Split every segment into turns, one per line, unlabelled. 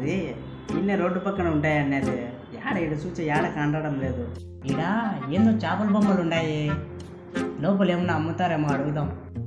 ఇది ఇన్నే రోడ్డు పక్కన ఉంటాయి అనేది యాడ ఈడ చూచే యాడ కనడం లేదు ఈడ ఏందో చేపల బొమ్మలు ఉన్నాయి లోపల ఏమన్నా అమ్ముతారేమో అడుగుదాం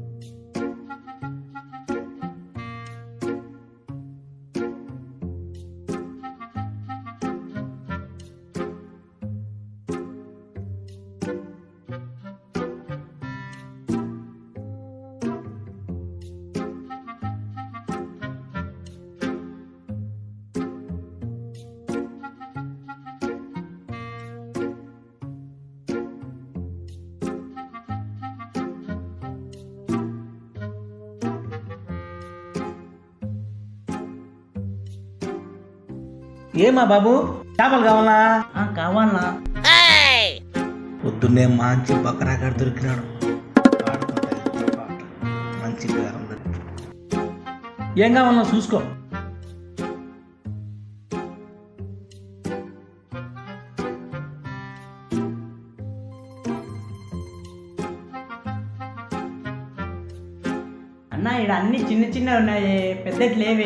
ఏమా బాబు చేపలు కావాలా
ఆ, కావాలనా
పొద్దున్నే మంచి బకరాగాడు దొరికినాడు ఆడుకుంటా పాట. మంచి బేరం దొరికింది. ఏం కావాలన్నా చూసుకో
అన్న ఈడ అన్ని చిన్న చిన్న ఉన్నాయి పెద్దటి లేవే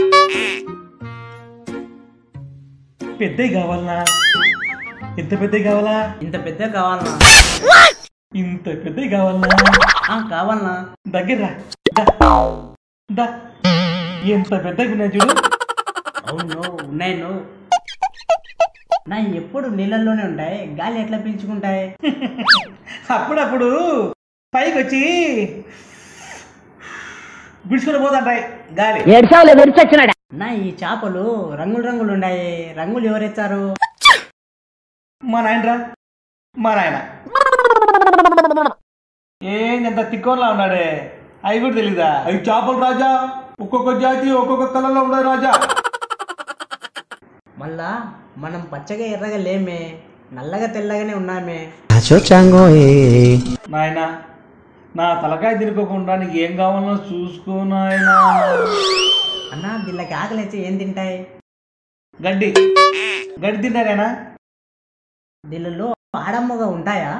పెద్దవి కావాలనా ఎంత పెద్దవి కావాలా
ఇంత పెద్ద కావాలనా
ఇంత పెద్దవి కావాలనా
ఆ, కావాలనా
దగ్గర రా. దా. దా. ఎంత పెద్దగా ఉన్నాయి చూడు
అవును ఉన్నాయి నువ్వు నా ఎప్పుడు నీళ్ళల్లోనే ఉంటాయి గాలి ఎట్లా పీల్చుకుంటాయి
అప్పుడప్పుడు పైకి వచ్చి గుడుచుకొని పోతుంటాయి గాలి
ఏడ్చావులే విరిచొచ్చినాడా
నా ఈ చేపలు రంగులు రంగులు ఉన్నాయి రంగులు ఎవరెచ్చారు
మా నాయనరా మా నాయన ఏంది ఎంత తిక్కోలా ఉన్నాడే అవి కూడా తెలీదా అవి చేపలు రాజా ఒక్కొక్క జాతి ఒక్కొక్క కలర్లో ఉండదు రాజా
మళ్ళా మనం పచ్చగా ఎర్రగా లేమే నల్లగా తెల్లగానే ఉన్నామే
నాయన నా తలకాయ తినుకోకుండా నీకు ఏం కావాలో చూసుకో నాయనా
అన్న దీనికి ఆకలి అయితే ఏం తింటాయి
గడ్డి గడ్డి తిన్నారేనా
దీనిలో ఆడమ్మగా ఉంటాయా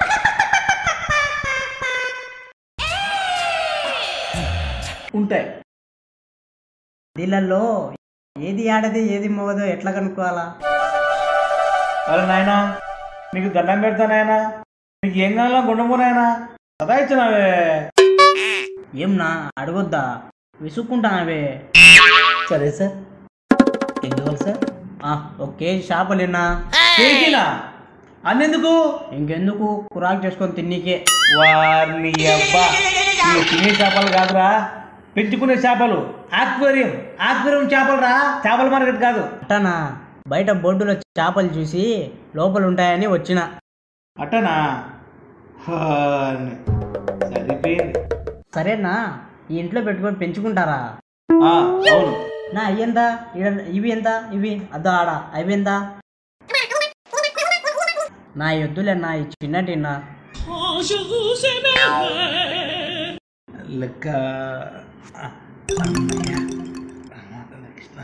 ఉంటాయి
దీనిలో ఏది ఆడది ఏది మొగదో ఎట్లా కనుక్కోవాలా
అరే నాయనా నీకు దండం పెడతా నాయనా నీకు ఏం కావాలా గుండము నాయనా సదా ఇచ్చినావే
ఏం నా అడగొద్దా విసుక్కుంటానవే
సరే సార్ ఏం కావాలి సార్
ఆ, ఒక కేజీ చేపలేనా
కేజీనా అన్నెందుకు
ఇంకెందుకు కురాకు చేసుకొని తిన్నీకే
వారిని అబ్బా ఇవి తినే చేపలు కాదురా పెంచుకునే చేపలు ఆక్వేరియం ఆక్వేరియం చేపలు రా చేపల మార్కెట్ కాదు
అట్టనా బయట బోర్డులో చేపలు చూసి లోపల ఉంటాయని వచ్చిన
అట్టనా హాని. సరిపోయింది
సరేనా ఈ ఇంట్లో పెట్టుకొని పెంచుకుంటారా
ఆ, అవును
నా అవి ఎంత ఈడ- ఇవి ఎంత ఇవి అద్దో ఆడ అవి ఎంత నా ఎద్దులే నా ఈ చిన్నటి నా
లెక్క ఆ, అమ్మయ్య. రామాకృష్ణ కృష్ణ.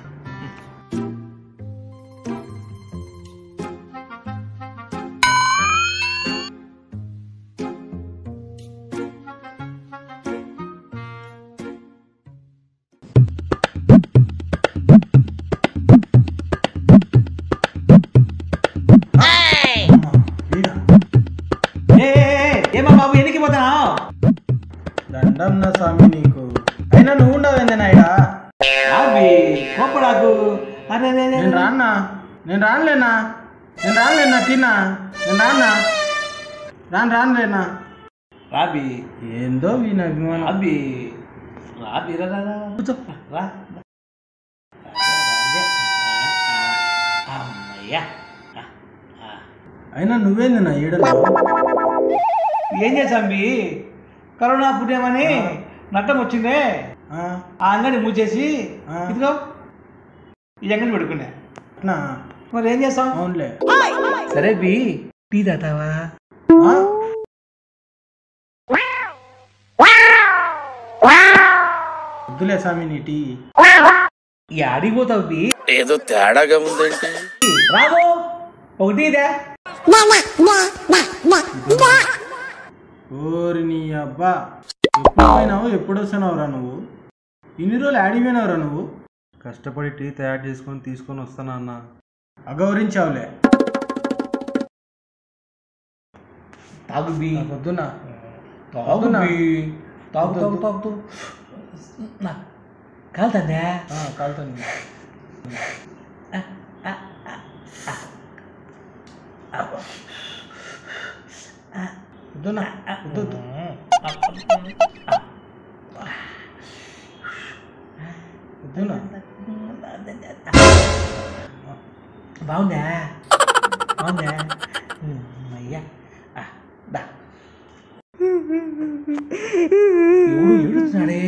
అమ్మా, వీడా? ఏ, ఏ, ఏ, ఏమా బాబు ఎనికి పోతున్నావు
దండం నా స్వామి నీకు అయినా నువ్వు ఉండవేంది నాయడా
అవి కోపడాకు అరే అరే, అరే,
నేను రాన్నా నేను రానులేనా నేను రానులేనా తిన్నా నేను రాన్నా రాను రానులేనా
రాబి
ఏందో వీని అభిమానం
రాబి రాబి రా రా, రా. కూర్చో రా రా. రాజే, ఆ, ఆ, అమ్మయ్యా ఆ, ఆ.
అయినా నువ్వేంది నా ఈడలో
ఏం చేసాంబి కరోనా పుట్టామని నట్టం వచ్చిందే
ఆ,
ఆ అంగడి మూసేసి
ఆ.
ఇదిగో ఈ అంగడి పెట్టుకున్నా
అట్నా
మరి ఏం చేస్తాం
అవునులే
సరే బి టీ తాతావా
ఆ? వద్దులే స్వామి నీ టీ
ఈ ఆడిపోతావు బి
ఏదో తేడాగా ఉందంటే
రాబో ఒకటి ఇదే
ఓరి నీ అబ్బా ఎప్పుడు పోయినావు ఎప్పుడు వస్తున్నావురా నువ్వు ఇన్ని రోజులు ఆడిపోయినావురా నువ్వు
కష్టపడి టీ తయారు చేసుకొని తీసుకొని వస్తాను అన్న
అగౌరించావులే
తాగు బి
పొద్దున
తాగు బి తాగు తాగు తాగు తాగు నా కాలుతుందే
కాలుతుంది పొద్దున పొద్దు పొద్దున
బాగుందా బాగుందా అయ్యా దా ఎవడు ఏడుస్తున్నాడే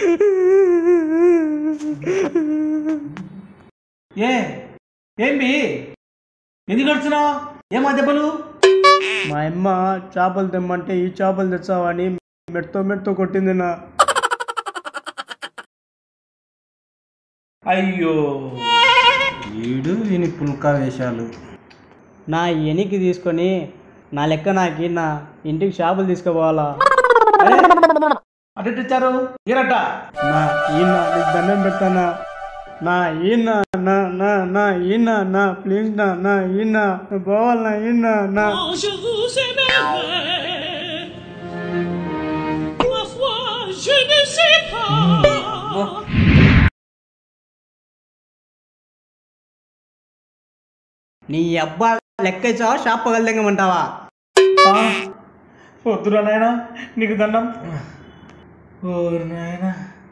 ఏ ఏంటి ఎందుకు ఏడుస్తున్నావు ఏమా దెబ్బలు
మా అమ్మ చేపలు తెమ్మంటే ఈ చేపలు తెచ్చావని మెడతో మెడతో కొట్టింది నా
అయ్యో
వీడు వీని పుల్కా వేషాలు నా ఎనికి తీసుకొని నా లెక్క నాకి నా ఇంటికి చేపలు తీసుకుపోవాలా
అటు ఇచ్చారు ఏరట
నా ఈయన నీకు దండం పెడతానా నా ఈయన నా నా నా ఈయన నా ప్లీజ్ నా నా ఈయన పోవాలి నా ఈయన నా
je vous aimerai. Ma foi, je ne sais pas.
నీ అబ్బా లెక్క ఇచ్చావా షాప్ పగలదెంగమంటావా
వద్దురా నాయన నీకు దండం ఓ నాయన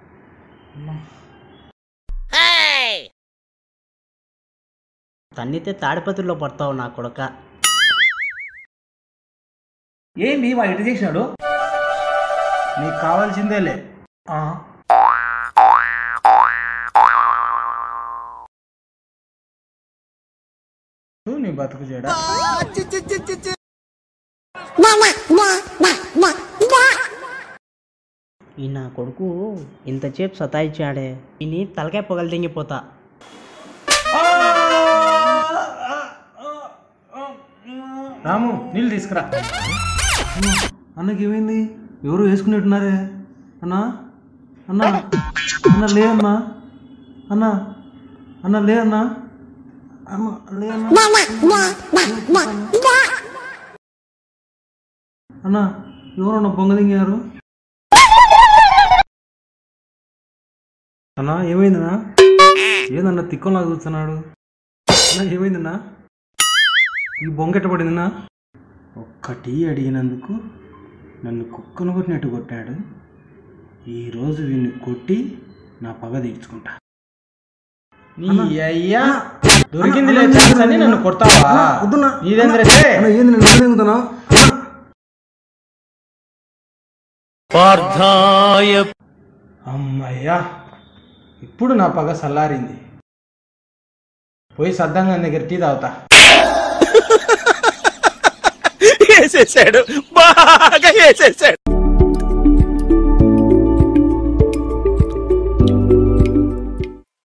తన్నితే తాడిపత్రిలో పడతావు నా కొడక
ఏంది వాడు ఇటు చేసినాడు
నీకు కావాల్సిందేలే
ఆ,
నువ్వు నీ బతుకు చేయడా
ఈ నా కొడుకు ఇంతసేపు సతాయిచ్చాడే ఈయన తలకాయ పొగలు తెంగిపోతా
రాము నీళ్ళు తీసుకురా
అన్నకి ఏమైంది ఎవరు వేసుకునేట్టున్నారే అన్నా అన్నా అన్న లే అన్నా అన్నా అన్న లే అన్నా అన్న లే అన్నా అన్న ఎవరన్నా బొంగ దింగారు అన్నా ఏమైందన్నా ఏదన్నా తిక్కంలాగా చూస్తున్నాడు అన్నా ఏమైందన్నా ఈ బొంగెట్ట పడిందన్నా
ఒక్కటి అడిగినందుకు నన్ను కుక్కను కొట్టినట్టు కొట్టాడు ఈరోజు వీడిని కొట్టి నా పగ తీర్చుకుంటా నీ అయ్యా దొరికింది లేదని నన్ను కొడతావా
వద్దున్నా.
నీదేంద్రే
అన్న ఏంది నేను నమ్మలేనుకుతానా
అమ్మయ్యా ఇప్పుడు నా పగ సల్లారింది పోయి సద్దంగా దగ్గర టీ తాగుతా
వేసేసాడు బాగా వేసేసాడు